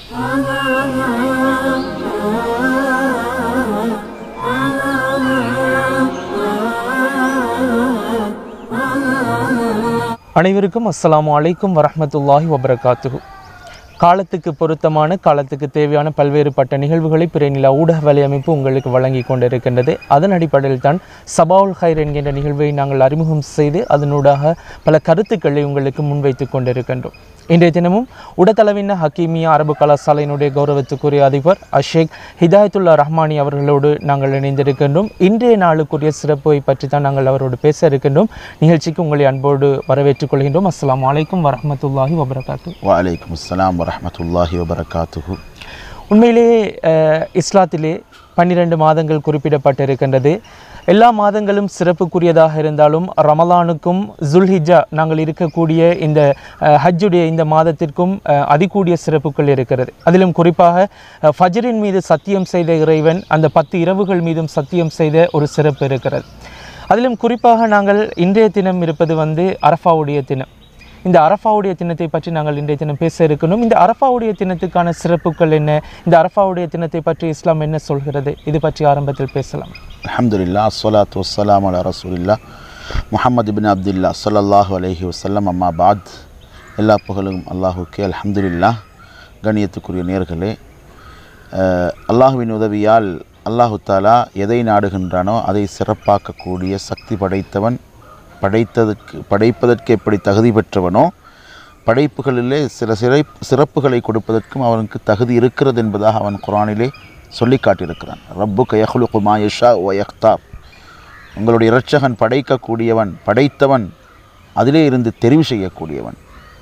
அனைவருக்கும் அஸ்ஸலாமு அலைக்கும் வரஹ்மத்துல்லாஹி வபரகாத்துஹு காலத்துக்கு பொருத்தமான காலத்துக்கு தேவையான பல்வேறுபட்ட நிகழ்வுகளை பிறைநிலா ஊடக வலையமைப்பு உங்களுக்கு வழங்கி கொண்டிருக்கின்றது அதன் அடிப்படையில் தான் சபாவுல் ஹைர் என்கின்ற நிகழ்வை நாங்கள் அறிமுகம் செய்து அதனூடாக பல கருத்துக்களை உங்களுக்கு முன்வைத்து கொண்டிருக்கின்றோம் இன்றைய தினமும் உடத்தளவின ஹக்கீமியா அரபு கலாசாலையினுடைய கௌரவத்துக்குரிய அதிபர் அஷேக் ஹிதாயத்துல்லா ரஹ்மானி அவர்களோடு நாங்கள் இணைந்திருக்கின்றோம் இன்றைய நாளுக்குரிய சிறப்பை பற்றி தான் நாங்கள் அவரோடு பேச இருக்கின்றோம் நிகழ்ச்சிக்கு உங்களை அன்போடு வரவேற்றுக் கொள்கின்றோம் அஸ்ஸலாமு அலைக்கும் வரஹ்மத்துல்லாஹி வபரகாத்து வலைக்கும் அஸ்ஸலாம் வரஹ்மத்துல்லாஹி வபரகாத்துஹு உண்மையிலேயே அஹ், இஸ்லாத்திலே பன்னிரண்டு மாதங்கள் குறிப்பிடப்பட்டிருக்கின்றது எல்லா மாதங்களும் சிறப்புக்குரியதாக இருந்தாலும் ரமலானுக்கும் ஜுல்ஹிஜா நாங்கள் இருக்கக்கூடிய இந்த அஹ், ஹஜ்ஜுடைய இந்த மாதத்திற்கும் அஹ், அதிகூடிய சிறப்புகள் இருக்கிறது அதிலும் குறிப்பாக அஹ், ஃபஜ்ரின் மீது சத்தியம் செய்த இறைவன் அந்த பத்து இரவுகள் மீதும் சத்தியம் செய்த ஒரு சிறப்பு இருக்கிறது அதிலும் குறிப்பாக நாங்கள் இன்றைய தினம் இருப்பது வந்து அரஃபாவுடைய தினம் இந்த அரஃபாவுடைய தினத்தை பற்றி நாங்கள் இன்றைய தினம் பேச இருக்கணும் இந்த அரஃபாவுடைய தினத்துக்கான சிறப்புகள் என்ன இந்த அரஃபாவுடைய தினத்தை பற்றி இஸ்லாம் என்ன சொல்கிறது இது பற்றி ஆரம்பத்தில் பேசலாம் அல்ஹம்துலில்லா அஸ்ஸலாத்து வஸ்ஸலாம் அலா ரசூலில்லா முஹம்மது பின் அப்துல்லா ஸல்லல்லாஹு அலைஹி வஸல்லம் அம்மா பாத் எல்லா புகழும் அல்லாஹுக்கே அல்ஹம்துலில்லா கண்ணியத்துக்குரிய நேர்களே அஹ், அல்லாஹுவின் உதவியால் அல்லாஹு தாலா எதை நாடுகின்றானோ அதை சிறப்பாக்கக்கூடிய சக்தி படைத்தவன் படைத்ததற்கு படைப்பதற்கு எப்படி தகுதி பெற்றவனோ படைப்புகளிலே சில சிறை சிறப்புகளை கொடுப்பதற்கும் அவனுக்கு தகுதி இருக்கிறது என்பதாக அவன் குரானிலே சொல்லி காட்டியிருக்கிறான் ரப்பு கயஹுலு குமா யஷா ஒ யக்தாப் உங்களுடைய இரட்சகன் படைக்கக்கூடியவன் படைத்தவன் அதிலே இருந்து தெரிவு செய்யக்கூடியவன்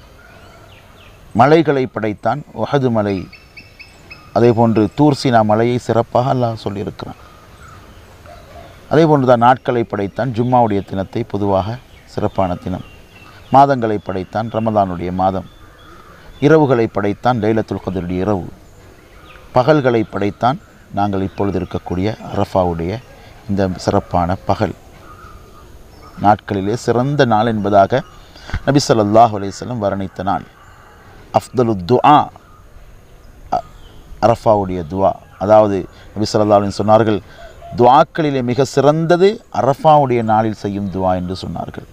மலைகளை படைத்தான் ஒஹது மலை அதே போன்று தூர்சினா மலையை சிறப்பாக அல்லாஹ் சொல்லியிருக்கிறான் அதே போன்று தான் நாட்களை படைத்தான் ஜும்மாவுடைய தினத்தை பொதுவாக சிறப்பான தினம் மாதங்களை படைத்தான் ரமதானுடைய மாதம் இரவுகளை படைத்தான் லைலத்துல் கதருடைய இரவு பகல்களை படைத்தான் நாங்கள் இப்பொழுது இருக்கக்கூடிய அரஃபாவுடைய இந்த சிறப்பான பகல் நாட்களிலே சிறந்த நாள் என்பதாக நபி ஸல்லல்லாஹு அலைஹி வஸல்லம் வர்ணித்த நாள் அஃப்தலு துஆ அ- அரஃபாவுடைய துஆ அதாவது நபி ஸல்லல்லாஹு அலைஹி வஸல்லம் சொன்னார்கள் துஆக்களிலே மிக சிறந்தது அரஃபாவுடைய நாளில் செய்யும் துஆ என்று சொன்னார்கள்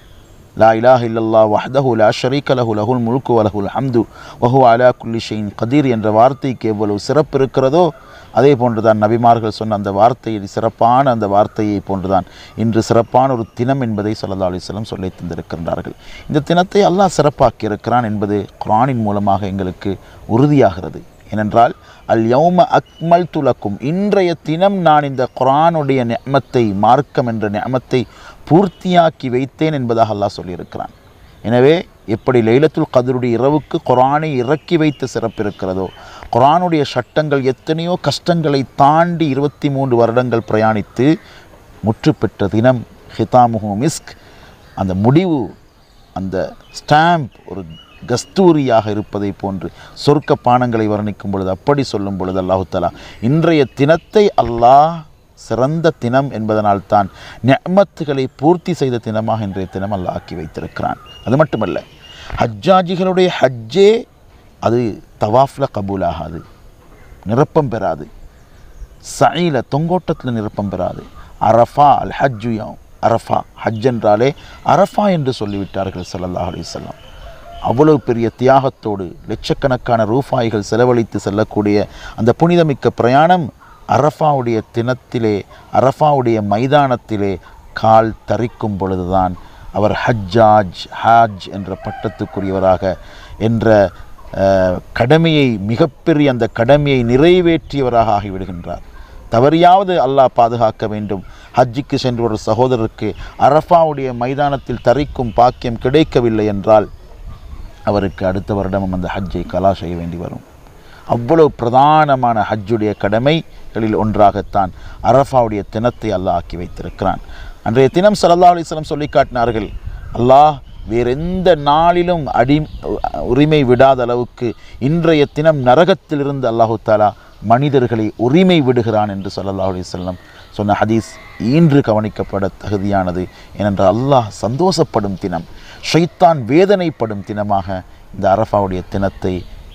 லா இலாஹ இல்லல்லா வஹ்தஹு லா ஷரீக லஹு லஹுல் முல்கு வலஹுல் ஹம்து வஹு அலா குல்லி ஷைன் கதீர் என்ற வார்த்தைக்கு எவ்வளவு சிறப்பு இருக்கிறதோ அதே போன்றுதான் நபிமார்கள் சொன்ன அந்த வார்த்தையில் சிறப்பான அந்த வார்த்தையை போன்றுதான் இன்று சிறப்பான ஒரு தினம் என்பதை ஸல்லல்லாஹு அலைஹி வஸல்லம் சொல்லி தந்திருக்கின்றார்கள் இந்த தினத்தை அல்லாஹ் சிறப்பாக்கி இருக்கிறான் என்பது குர்ஆனின் மூலமாக எங்களுக்கு உறுதியாகிறது ஏனென்றால் அல் யௌம அக்மல் துலக்கும் இன்றைய தினம் நான் இந்த குர்ஆனுடைய நியமத்தை மார்க்கம் என்ற நியமத்தை பூர்த்தியாக்கி வைத்தேன் என்பதாக அல்லாஹ் சொல்லியிருக்கிறான் எனவே எப்படி லைலத்துல் கதருடைய இரவுக்கு குர்ஆனை இறக்கி வைத்த சிறப்பு இருக்கிறதோ குர்ஆனுடைய சட்டங்கள் எத்தனையோ கஷ்டங்களை தாண்டி இருபத்தி மூன்று வருடங்கள் பிரயாணித்து முற்று பெற்ற தினம் ஹிதாமுஹு மிஸ்க் அந்த முடிவு அந்த ஸ்டாம்ப் ஒரு கஸ்தூரியாக இருப்பதை போன்று சொர்க்க பானங்களை வர்ணிக்கும் பொழுது அப்படி சொல்லும் பொழுது அல்லாஹு தஆலா இன்றைய தினத்தை அல்லாஹ் சிறந்த தினம் என்பதனால் தான் நியமத்துகளை பூர்த்தி செய்த தினமாக இன்றைய தினம் அல்லாஹ் ஆக்கி வைத்திருக்கிறான் அது மட்டுமல்ல ஹஜ்ஜாஜிகளுடைய ஹஜ்ஜே அது தவாஃபில் கபூலாகாது நிரப்பம் பெறாது சைல தொங்கோட்டத்தில் நிரப்பம் பெறாது அரஃபா அல் ஹஜ்ஜு யௌம். அரஃபா ஹஜ் என்றாலே அரஃபா என்று சொல்லிவிட்டார்கள் ஸல்லல்லாஹு அலைஹி வஸல்லம் அவ்வளவு பெரிய தியாகத்தோடு லட்சக்கணக்கான ரூபாய்கள் செலவழித்து செல்லக்கூடிய அந்த புனிதமிக்க பிரயாணம் அரஃபாவுடைய தினத்திலே அரஃபாவுடைய மைதானத்திலே கால் தரிக்கும் பொழுதுதான் அவர் ஹஜ்ஜாஜ் ஹாஜ் என்ற பட்டத்துக்குரியவராக என்ற அஹ், கடமையை மிகப்பெரிய அந்த கடமையை நிறைவேற்றியவராக ஆகிவிடுகின்றார் தவறியாவது அல்லாஹ் பாதுகாக்க வேண்டும் ஹஜ்ஜிக்கு சென்ற ஒரு சகோதரருக்கு அரஃபாவுடைய மைதானத்தில் தரிக்கும் பாக்கியம் கிடைக்கவில்லை என்றால் அவருக்கு அடுத்த வருடமும் அந்த ஹஜ்ஜை கலா செய்ய வேண்டி வரும் அவ்வளவு பிரதானமான ஹஜ்ஜுடைய கடமைகளில் ஒன்றாகத்தான் அரஃபாவுடைய தினத்தை அல்லாஹ் ஆக்கி வைத்திருக்கிறான் அன்றைய தினம் ஸல்லல்லாஹு அலைஹி வஸல்லம் சொல்லி காட்டினார்கள் அல்லாஹ் வேறெந்த நாளிலும் அடி உரிமை விடாத அளவுக்கு இன்றைய தினம் நரகத்திலிருந்து அல்லாஹு தாலா மனிதர்களை உரிமை விடுகிறான் என்று ஸல்லல்லாஹு அலைஹி வஸல்லம் சொன்ன ஹதீஸ் ஈன்று கவனிக்கப்பட தகுதியானது ஏனென்றால் அல்லாஹ் சந்தோஷப்படும் தினம் ஷைத்தான் வேதனைப்படும் தினமாக இந்த அரஃபாவுடைய தினத்தை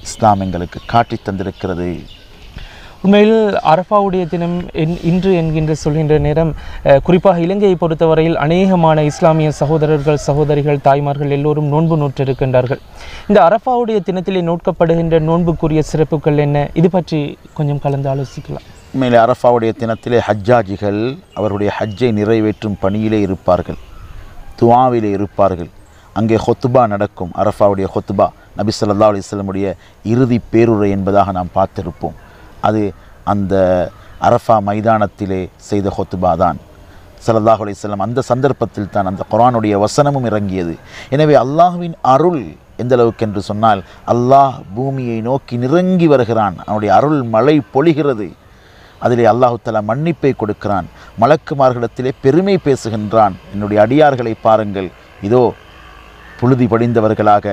இஸ்லாம் எங்களுக்கு காட்டித் தந்திருக்கிறது உண்மையில் அரஃபாவுடைய தினம் என் இன்று என்கின்ற சொல்கின்ற நேரம் அஹ், குறிப்பாக இலங்கையை பொறுத்தவரையில் அநேகமான இஸ்லாமிய சகோதரர்கள் சகோதரிகள் தாய்மார்கள் எல்லோரும் நோன்பு நூற்றிருக்கின்றார்கள் இந்த அரஃபாவுடைய தினத்திலே நோட்கப்படுகின்ற நோன்புக்குரிய சிறப்புகள் என்ன இது பற்றி கொஞ்சம் கலந்து ஆலோசிக்கலாம் உண்மையிலே அரஃபாவுடைய தினத்திலே ஹஜ்ஜாஜிகள் அவருடைய ஹஜ்ஜை நிறைவேற்றும் பணியிலே இருப்பார்கள் துவாவிலே இருப்பார்கள் அங்கே ஹொத்துபா நடக்கும் அரஃபாவுடைய ஹொத்துபா நபி ஸல்லல்லாஹு அலைஹி வஸல்லமுடைய இறுதி பேருரை என்பதாக நாம் பார்த்திருப்போம் அது அந்த அரஃபா மைதானத்திலே செய்த ஹொத்துபா தான் ஸல்லல்லாஹு அலைஹி வஸல்லம் அந்த சந்தர்ப்பத்தில் தான் அந்த குர்ஆனுடைய வசனமும் இறங்கியது எனவே அல்லாஹ்வின் அருள் எந்த அளவுக்கு என்று சொன்னால் அல்லாஹ் பூமியை நோக்கி நெருங்கி வருகிறான் அவனுடைய அருள் மழை பொழிகிறது அதிலே அல்லாஹு தஆலா மன்னிப்பை கொடுக்கிறான் மலக்குமார்களிடத்திலே பெருமை பேசுகின்றான் என்னுடைய அடியார்களை பாருங்கள் இதோ புழுதி படிந்தவர்களாக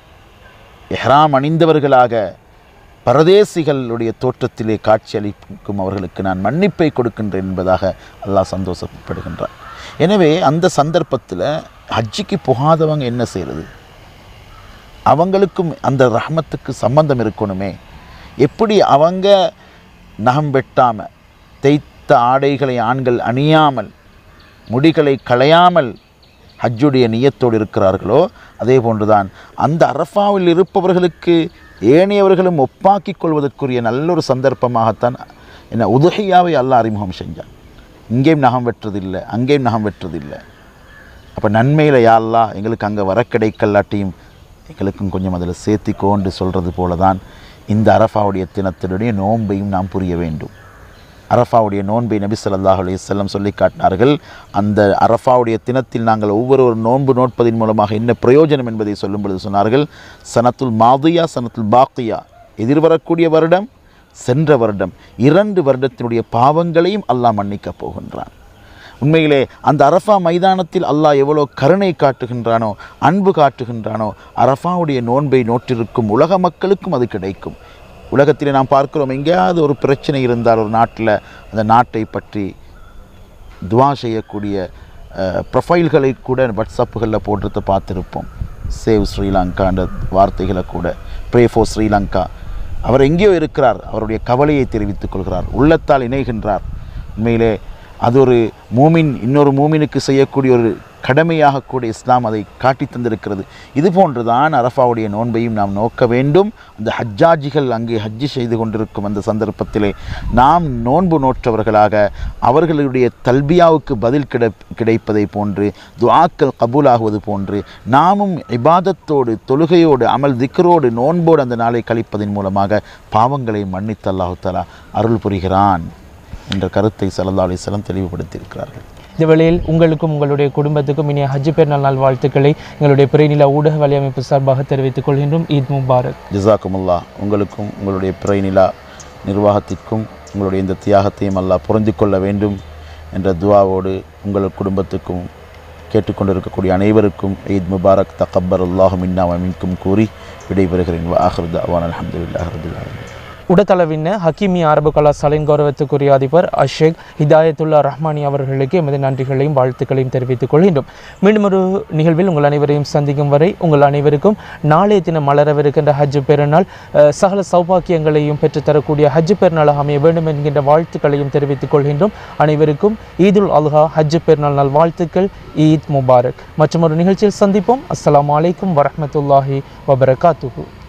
எஹ்ராம் அணிந்தவர்களாக பரதேசிகளுடைய தோற்றத்திலே காட்சியளிக்கும் அவர்களுக்கு நான் மன்னிப்பை கொடுக்கின்றேன் என்பதாக அல்லாஹ் சந்தோஷப்படுகின்றான் எனவே அந்த சந்தர்ப்பத்தில் ஹஜ்ஜிக்கு போகாதவங்க என்ன செய்கிறது அவங்களுக்கும் அந்த ரஹ்மத்துக்கு சம்பந்தம் இருக்கணுமே எப்படி அவங்க நகம் வெட்டாமல் தேய்த்த ஆடைகளை ஆண்கள் அணியாமல் முடிகளை களையாமல் ஹஜ்ஜுடைய நியத்தோடு இருக்கிறார்களோ அதே போன்றுதான் அந்த அரஃபாவில் இருப்பவர்களுக்கு ஏனையவர்களும் ஒப்பாக்கிக் கொள்வதற்குரிய நல்லொரு சந்தர்ப்பமாகத்தான் என்ன உதுகையாவை அல்லாஹ் அறிமுகம் செஞ்சான் இங்கேயும் நகம் வெட்டுறதில்லை அங்கேயும் நகம் வெட்டுறதில்லை அப்போ நன்மையில் யா அல்லாஹ் எங்களுக்கு அங்கே வர கிடைக்கல்லாட்டியும் எங்களுக்கும் கொஞ்சம் அதில் சேர்த்திக்கோன்னு சொல்கிறது போல தான் இந்த அரஃபாவுடைய தினத்தினுடைய நோன்பையும் நாம் புரிய வேண்டும் அரஃபாவுடைய நோன்பை நபி ஸல்லல்லாஹு அலைஹி வஸல்லம் சொல்லி காட்டினார்கள் அந்த அரஃபாவுடைய தினத்தில் நாங்கள் ஒவ்வொரு நோன்பு நோட்பதின் மூலமாக என்ன பிரயோஜனம் என்பதை சொல்லும் பொழுது சொன்னார்கள் சனத்துல் மாதியா சனத்துல் பாக்கியா எதிர்வரக்கூடிய வருடம் சென்ற வருடம் இரண்டு வருடத்தினுடைய பாவங்களையும் அல்லாஹ் மன்னிக்கப் போகின்றான் உண்மையிலே அந்த அரஃபா மைதானத்தில் அல்லாஹ் எவ்வளோ கருணை காட்டுகின்றானோ அன்பு காட்டுகின்றானோ அரஃபாவுடைய நோன்பை நோற்றிருக்கும் உலக மக்களுக்கும் அது கிடைக்கும் உலகத்திலே நாம் பார்க்கிறோம் எங்கேயாவது ஒரு பிரச்சனை இருந்தால் ஒரு நாட்டில் அந்த நாட்டை பற்றி துவா செய்யக்கூடிய ப்ரொஃபைல்களை கூட வாட்ஸ்அப்புகளில் போடுறத பார்த்துருப்போம் சேவ் ஸ்ரீலங்கான்ற வார்த்தைகளை கூட ப்ரே ஃபார் ஸ்ரீலங்கா அவர் எங்கேயோ இருக்கிறார் அவருடைய கவலையை தெரிவித்துக் கொள்கிறார் உள்ளத்தால் இணைகின்றார் உண்மையிலே அது ஒரு மூமின் இன்னொரு மூமினுக்கு செய்யக்கூடிய ஒரு கடமையாக கூட இஸ்லாம் அதை காட்டி தந்திருக்கிறது இது போன்றுதான் அரஃபாவுடைய நோன்பையும் நாம் நோக்க வேண்டும் அந்த ஹஜ்ஜாஜிகள் அங்கே ஹஜ்ஜி செய்து கொண்டிருக்கும் அந்த சந்தர்ப்பத்திலே நாம் நோன்பு நோற்றவர்களாக அவர்களுடைய தல்பியாவுக்கு பதில் கிடை கிடைப்பதை போன்று துஆக்கள் கபூலாகுவது போன்று நாமும் இபாதத்தோடு தொழுகையோடு அமல் திக்ரோடு நோன்போடு அந்த நாளை கழிப்பதன் மூலமாக பாவங்களை மன்னித்து அல்லாஹு தஆலா அருள் புரிகிறான் என்ற கருத்தை ஸல்லல்லாஹு அலைஹி வஸல்லம் தெளிவுபடுத்தியிருக்கிறார்கள் இந்த வேளையில் உங்களுக்கும் உங்களுடைய குடும்பத்துக்கும் இனிய ஹஜ் பெருநாள் நாள் வாழ்த்துக்களை எங்களுடைய பிறைநில ஊடக வலையமைப்பு சார்பாக தெரிவித்துக் கொள்கின்றோம் ஈத் முபாரக் ஜிசாக்குமுல்லா உங்களுக்கும் உங்களுடைய பிறை நிலா நிர்வாகத்திற்கும் உங்களுடைய இந்த தியாகத்தையும் அல்லாஹ் புரிந்து கொள்ள வேண்டும் என்ற துவாவோடு உங்கள் குடும்பத்துக்கும் கேட்டுக்கொண்டிருக்கக்கூடிய அனைவருக்கும் ஈத் முபாரக் தகப்பர் அல்லாஹு மின்னா மின்கும் கூறி விடைபெறுகிறேன் வாஹ்ருத் அவான் அலமதுல்லாஹ் ரபில் ஆலமீன் உடத்தளவின ஹக்கீமி அரபு கலாசாலையின் கௌரவத்துக்குரிய அதிபர் அஷேக் ஹிதாயத்துல்லா ரஹ்மானி அவர்களுக்கு எமது நன்றிகளையும் வாழ்த்துக்களையும் தெரிவித்துக் கொள்கின்றோம் மீண்டும் ஒரு நிகழ்வில் உங்கள் அனைவரையும் சந்திக்கும் வரை உங்கள் அனைவருக்கும் நாளைய தினம் மலரவிருக்கின்ற ஹஜ் பெருநாள் அஹ், சகல சௌபாக்கியங்களையும் பெற்றுத்தரக்கூடிய ஹஜ் பெருநாளாக அமைய வேண்டும் என்கின்ற வாழ்த்துக்களையும் தெரிவித்துக் கொள்கின்றோம் அனைவருக்கும் ஈதுல் அல்ஹா ஹஜ் பெருநாள் நாள் வாழ்த்துக்கள் ஈத் முபாரக் மற்றும் ஒரு நிகழ்ச்சியில் சந்திப்போம் அஸ்ஸலாமு அலைக்கும் வரஹ்மத்துல்லாஹி வபரகாத்துஹு